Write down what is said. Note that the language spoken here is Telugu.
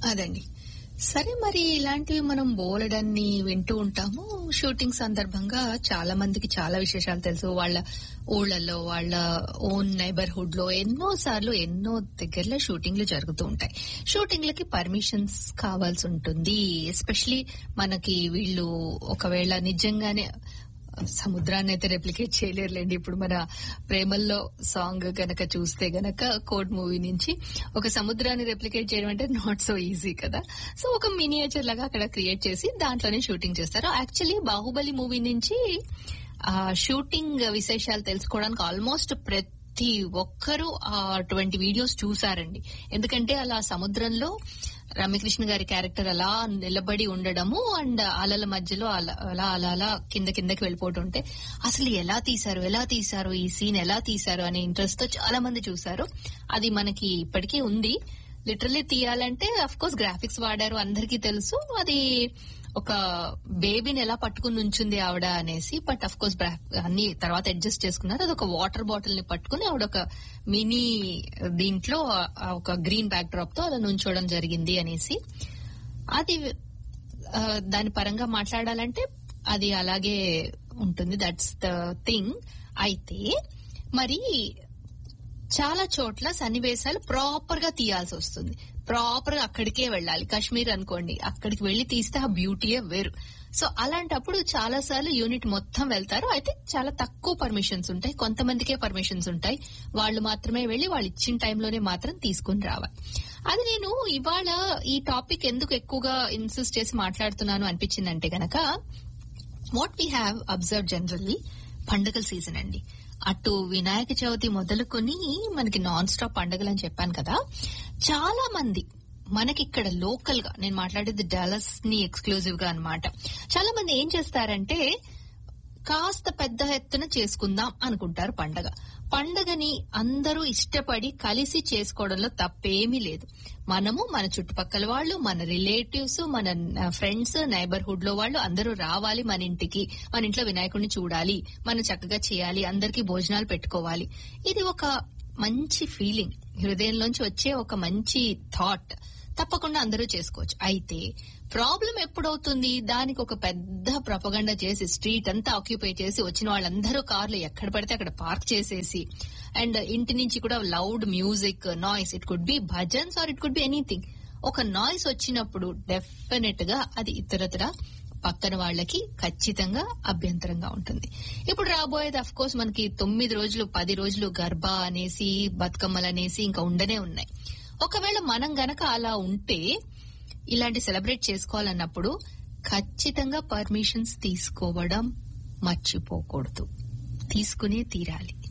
అదండి సరే మరి ఇలాంటివి మనం బోలెడన్ని వింటూ ఉంటాము షూటింగ్ సందర్భంగా చాలా మందికి చాలా విశేషాలు తెలుసు వాళ్ళ ఊళ్ళల్లో వాళ్ళ ఓన్ నైబర్హుడ్ లో ఎన్నో సార్లు ఎన్నో దగ్గరలో షూటింగ్లు జరుగుతూ ఉంటాయి షూటింగ్లకి పర్మిషన్స్ కావాల్సి ఉంటుంది ఎస్పెషలీ మనకి వీళ్ళు ఒకవేళ నిజంగానే సముద్రాన్ని అయితే రెప్లికేట్ చేయలేరులేండి ఇప్పుడు మన ప్రేమల్లో సాంగ్ గనక చూస్తే గనక కోడ్ మూవీ నుంచి ఒక సముద్రాన్ని రెప్లికేట్ చేయడం అంటే నాట్ సో ఈజీ కదా సో ఒక మినియేచర్ లాగా అక్కడ క్రియేట్ చేసి దాంట్లోనే షూటింగ్ చేస్తారు యాక్చువల్లీ బాహుబలి మూవీ నుంచి ఆ షూటింగ్ విశేషాలు తెలుసుకోవడానికి ఆల్మోస్ట్ ప్రతి ఒక్కరూ అటువంటి వీడియోస్ చూసారండి ఎందుకంటే అలా సముద్రంలో రమ్యకృష్ణ గారి క్యారెక్టర్ అలా నిలబడి ఉండడము అండ్ అలల మధ్యలో అలా అలా అలా అలా కింద కిందకి వెళ్ళిపోతుంటే అసలు ఎలా తీశారు ఎలా తీశారు ఈ సీన్ ఎలా తీశారు అనే ఇంట్రెస్ట్ తో చాలా మంది చూసారు అది మనకి ఇప్పటికీ ఉంది లిటరల్లీ తీయాలంటే అఫ్ కోర్స్ గ్రాఫిక్స్ వాడారు అందరికీ తెలుసు అది ఒక బేబీని ఎలా పట్టుకుని ఉంచుంది ఆవిడ అనేసి బట్ అఫ్ కోర్స్ అన్ని తర్వాత అడ్జస్ట్ చేసుకున్నారు అది ఒక వాటర్ బాటిల్ ని పట్టుకుని ఆవిడ ఒక మినీ దీంట్లో ఆ ఒక గ్రీన్ బ్యాక్ డ్రాప్ తో అలా నుంచోవడం జరిగింది అనేసి అది ఆ, దాని పరంగా మాట్లాడాలంటే అది అలాగే ఉంటుంది దట్స్ ద థింగ్ అయితే మరి చాలా చోట్ల సన్నివేశాలు ప్రాపర్ గా తీయాల్సి వస్తుంది ప్రాపర్ గా అక్కడికే వెళ్ళాలి కాశ్మీర్ అనుకోండి అక్కడికి వెళ్లి తీస్తే ఆ బ్యూటీయే వేరు సో అలాంటప్పుడు చాలా సార్లు యూనిట్ మొత్తం వెళ్తారు అయితే చాలా తక్కువ పర్మిషన్స్ ఉంటాయి కొంతమందికే పర్మిషన్స్ ఉంటాయి వాళ్ళు మాత్రమే వెళ్లి వాళ్ళు ఇచ్చిన టైంలోనే మాత్రం తీసుకుని రావాలి అది నేను ఇవాళ ఈ టాపిక్ ఎందుకు ఎక్కువగా ఇన్సిస్ట్ చేసి మాట్లాడుతున్నాను అనిపించిందంటే గనక what we have observe generally పండుగల సీజన్ అండి అటు వినాయక చవితి మొదలుకొని మనకి నాన్ స్టాప్ పండుగలు అని చెప్పాను కదా చాలా మంది మనకి ఇక్కడ లోకల్ గా నేను మాట్లాడేది డాలస్ ని ఎక్స్క్లూజివ్ గా అన్నమాట చాలా మంది ఏం చేస్తారంటే కాస్త పెద్ద ఎత్తున చేసుకుందాం అనుకుంటారు పండగ పండగని అందరూ ఇష్టపడి కలిసి చేసుకోవడంలో తప్పేమీ లేదు మనము మన చుట్టుపక్కల వాళ్ళు మన రిలేటివ్స్ మన ఫ్రెండ్స్ నైబర్హుడ్ లో వాళ్ళు అందరూ రావాలి మన ఇంటికి మన ఇంట్లో వినాయకుడిని చూడాలి మనం చక్కగా చేయాలి అందరికీ భోజనాలు పెట్టుకోవాలి ఇది ఒక మంచి ఫీలింగ్ హృదయంలోంచి వచ్చే ఒక మంచి థాట్ తప్పకుండా అందరూ చేసుకోవచ్చు అయితే ప్రాబ్లం ఎప్పుడవుతుంది దానికి ఒక పెద్ద ప్రపగండ చేసి స్ట్రీట్ అంతా ఆక్యుపై చేసి వచ్చిన వాళ్ళందరూ కార్లు ఎక్కడ పడితే అక్కడ పార్క్ చేసేసి అండ్ ఇంటి నుంచి కూడా loud music noise it could be bhajans or it could be anything ఒక నాయిస్ వచ్చినప్పుడు డెఫినెట్ గా అది ఇతరతర పక్కన వాళ్ళకి ఖచ్చితంగా అభ్యంతరంగా ఉంటుంది ఇప్పుడు రాబోయేది అఫ్ కోర్స్ మనకి తొమ్మిది రోజులు పది రోజులు గర్భా అనేసి బతుకమ్మలు అనేసి ఇంకా ఉండనే ఉన్నాయి ఒకవేళ మనం గనక అలా ఉంటే ఇలాంటి సెలబ్రేట్ చేసుకోవాలన్నప్పుడు ఖచ్చితంగా పర్మిషన్స్ తీసుకోవడం మర్చిపోకూడదు తీసుకునే తీరాలి